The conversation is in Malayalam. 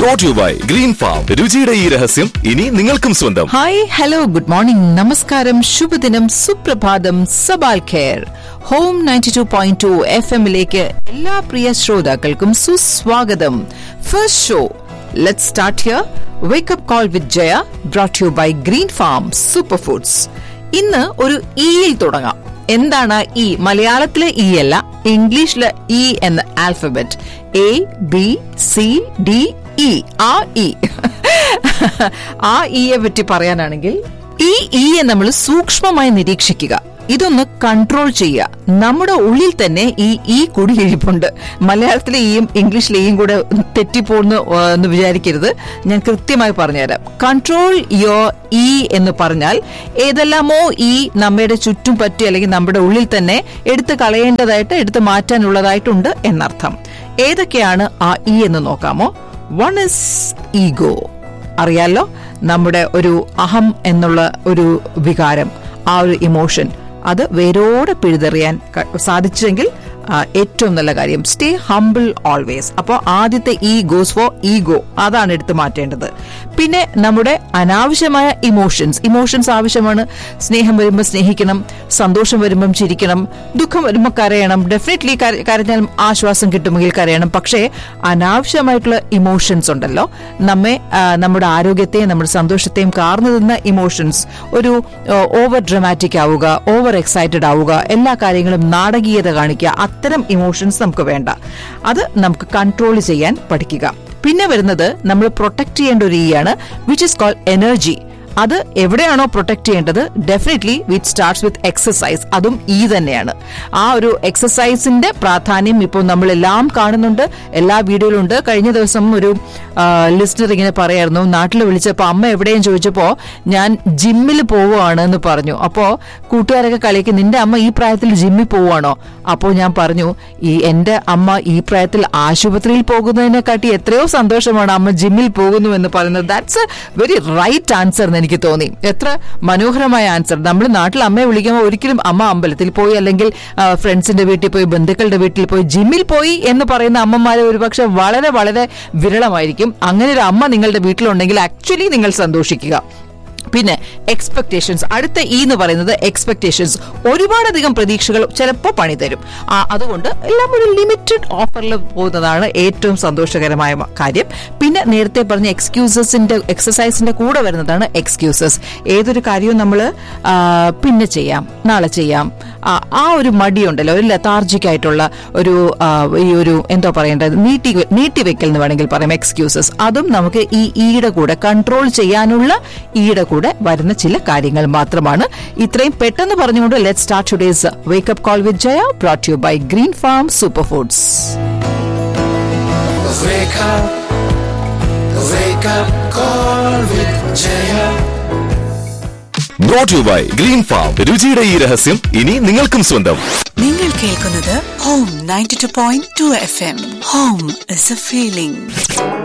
Brought you by Green Farm രുചിയുടെ ഈ രഹസ്യം ഇനി നിങ്ങൾക്കും സ്വന്തം ഹായ് ഹലോ ഗുഡ് മോർണിംഗ് നമസ്കാരം ശുഭദിനം സുപ്രഭാതം സബാൽ ഖേർ home ninety two point two F എമ്മിലേക്ക് എല്ലാ പ്രിയ ശ്രോതാക്കൾക്കും സുസ്വാഗതം first show let start here wake up call with Jaya brought you by Green Farm super foods ഇന്ന് ഒരു ഇയിൽ തുടങ്ങാം എന്താണ് ഇ മലയാളത്തിലെ ഇ അല്ല ഇംഗ്ലീഷിലെ ഇ എന്ന alphabet A B C D E ആ ഇ ആ ഇയെ പറ്റി പറയാനാണെങ്കിൽ ഈ ഇയെ നമ്മൾ സൂക്ഷ്മമായി നിരീക്ഷിക്കുക ഇതൊന്ന് കൺട്രോൾ ചെയ്യുക നമ്മുടെ ഉള്ളിൽ തന്നെ ഈ ഈ കുടിയിരിപ്പുണ്ട് മലയാളത്തിലെ ഈയും ഇംഗ്ലീഷിലെ ഈയും കൂടെ തെറ്റിപ്പോന്ന് എന്ന് വിചാരിക്കരുത് ഞാൻ കൃത്യമായി പറഞ്ഞുതരാം കൺട്രോൾ യോർ ഈ എന്ന് പറഞ്ഞാൽ ഏതെല്ലാമോ ഈ നമ്മുടെ ചുറ്റും പറ്റി അല്ലെങ്കിൽ നമ്മുടെ ഉള്ളിൽ തന്നെ എടുത്തു കളയേണ്ടതായിട്ട് എടുത്തു മാറ്റാനുള്ളതായിട്ടുണ്ട് എന്നർത്ഥം ഏതൊക്കെയാണ് ആ ഈ എന്ന് നോക്കാമോ വൺ ഇസ് ഈഗോ അറിയാലോ നമ്മുടെ ഒരു അഹം എന്നുള്ള ഒരു വികാരം ആ ഒരു ഇമോഷൻ അത് വേരോടെ പിഴുതെറിയാൻ ക- സാധിച്ചെങ്കിൽ ആ, ഏറ്റവും നല്ല കാര്യം സ്റ്റേ ഹംബിൾ ഓൾവേസ് അപ്പോൾ ആദ്യത്തെ ഈ ഗോസ് ഫോർ ഈഗോ അതാണ് എടുത്തു മാറ്റേണ്ടത് പിന്നെ നമ്മുടെ അനാവശ്യമായ ഇമോഷൻസ് ഇമോഷൻസ് ആവശ്യമാണ് സ്നേഹം വരുമ്പോൾ സ്നേഹിക്കണം സന്തോഷം വരുമ്പം ചിരിക്കണം ദുഃഖം വരുമ്പോൾ കരയണം ഡെഫിനറ്റ്ലി കരഞ്ഞാൽ ആശ്വാസം കിട്ടുമെങ്കിൽ കരയണം പക്ഷേ അനാവശ്യമായിട്ടുള്ള ഇമോഷൻസ് ഉണ്ടല്ലോ നമ്മെ ആ, നമ്മുടെ ആരോഗ്യത്തെയും നമ്മുടെ സന്തോഷത്തെയും കാർന്നു നിന്ന ഇമോഷൻസ് ഒരു ഓവർ ഡ്രമാറ്റിക് ആവുക ഓവർ എക്സൈറ്റഡ് ആവുക എല്ലാ കാര്യങ്ങളും നാടകീയത കാണിക്കുക അത്തരം ഇമോഷൻസ് നമുക്ക് വേണ്ട അത് നമുക്ക് കൺട്രോൾ ചെയ്യാൻ പഠിക്കുക പിന്നെ വരുന്നത് നമ്മൾ പ്രൊട്ടക്ട് ചെയ്യേണ്ട ഒരു ഈയാണ് വിച്ച് ഇസ് കോൾ എനർജി അത് എവിടെയാണോ പ്രൊട്ടക്ട് ചെയ്യേണ്ടത് ഡെഫിനറ്റ്ലി വിറ്റ് സ്റ്റാർട്ട്സ് വിത്ത് എക്സസൈസ് അതും ഈ തന്നെയാണ് ആ ഒരു എക്സസൈസിന്റെ പ്രാധാന്യം ഇപ്പോൾ നമ്മളെല്ലാം കാണുന്നുണ്ട് എല്ലാ വീഡിയോയിലുണ്ട് കഴിഞ്ഞ ദിവസം ഒരു ലിസ്റ്റർ ഇങ്ങനെ പറയായിരുന്നു നാട്ടിൽ വിളിച്ചപ്പോൾ അമ്മ എവിടെയും ചോദിച്ചപ്പോൾ ഞാൻ ജിമ്മിൽ പോവുകയാണ് എന്ന് പറഞ്ഞു അപ്പോൾ കൂട്ടുകാരൊക്കെ കളിക്ക് നിന്റെ അമ്മ ഈ പ്രായത്തിൽ ജിമ്മിൽ പോവുകയാണോ അപ്പോൾ ഞാൻ പറഞ്ഞു ഈ എന്റെ അമ്മ ഈ പ്രായത്തിൽ ആശുപത്രിയിൽ പോകുന്നതിനെക്കാട്ടി എത്രയോ സന്തോഷമാണ് അമ്മ ജിമ്മിൽ പോകുന്നു എന്ന് പറയുന്നത് that's a very right answer എന്ന് എനിക്ക് തോന്നി എത്ര മനോഹരമായ ആൻസർ നമ്മൾ നാട്ടിൽ അമ്മയെ വിളിക്കുമ്പോൾ ഒരിക്കലും അമ്മ അമ്പലത്തിൽ പോയി അല്ലെങ്കിൽ ഫ്രണ്ട്സിന്റെ വീട്ടിൽ പോയി ബന്ധുക്കളുടെ വീട്ടിൽ പോയി ജിമ്മിൽ പോയി എന്ന് പറയുന്ന അമ്മമാരെ ഒരുപക്ഷെ വളരെ വളരെ വിരളമായിരിക്കും അങ്ങനെ ഒരു അമ്മ നിങ്ങളുടെ വീട്ടിലുണ്ടെങ്കിൽ ആക്ച്വലി നിങ്ങൾ സന്തോഷിക്കുക പിന്നെ എക്സ്പെക്ടേഷൻസ് അടുത്ത ഈ എന്ന് പറയുന്നത് എക്സ്പെക്ടേഷൻസ് ഒരുപാടധികം പ്രതീക്ഷകൾ ചിലപ്പോൾ പണി തരും ആ, അതുകൊണ്ട് എല്ലാം ഒരു ലിമിറ്റഡ് ഓഫറിൽ പോകുന്നതാണ് ഏറ്റവും സന്തോഷകരമായ മ- കാര്യം പിന്നെ നേരത്തെ പറഞ്ഞ എക്സ്ക്യൂസസിന്റെ എക്സസൈസിന്റെ കൂടെ വരുന്നതാണ് എക്സ്ക്യൂസസ് ഏതൊരു കാര്യവും നമ്മൾ പിന്നെ ചെയ്യാം നാളെ ചെയ്യാം ആ, ആ ഒരു മടിയുണ്ടല്ലോ ഒരു ലതാർജിക് ആയിട്ടുള്ള ഒരു ആ, ഈ ഒരു എന്തോ പറയേണ്ടത് നീട്ടി നീട്ടിവെക്കൽ എന്ന് വേണമെങ്കിൽ പറയാം എക്സ്ക്യൂസസ് അതും നമുക്ക് ഈ ഈയുടെ കൂടെ കൺട്രോൾ ചെയ്യാനുള്ള ഈയുടെ കൂടെ വരുന്ന ചില കാര്യങ്ങൾ മാത്രമാണ് ഇത്രയും പെട്ടെന്ന് പറഞ്ഞുകൊണ്ട് let start today's wake up call with Jaya brought you by Green Farm super foods Wake up, wake up, call with Jaya. Brought you by Green Farm രുചിയുടെ ഈ രഹസ്യം ഇനി നിങ്ങൾക്കും സ്വന്തം നിങ്ങൾ കേൾക്കുന്നത് home ninety two point two F M home is a feeling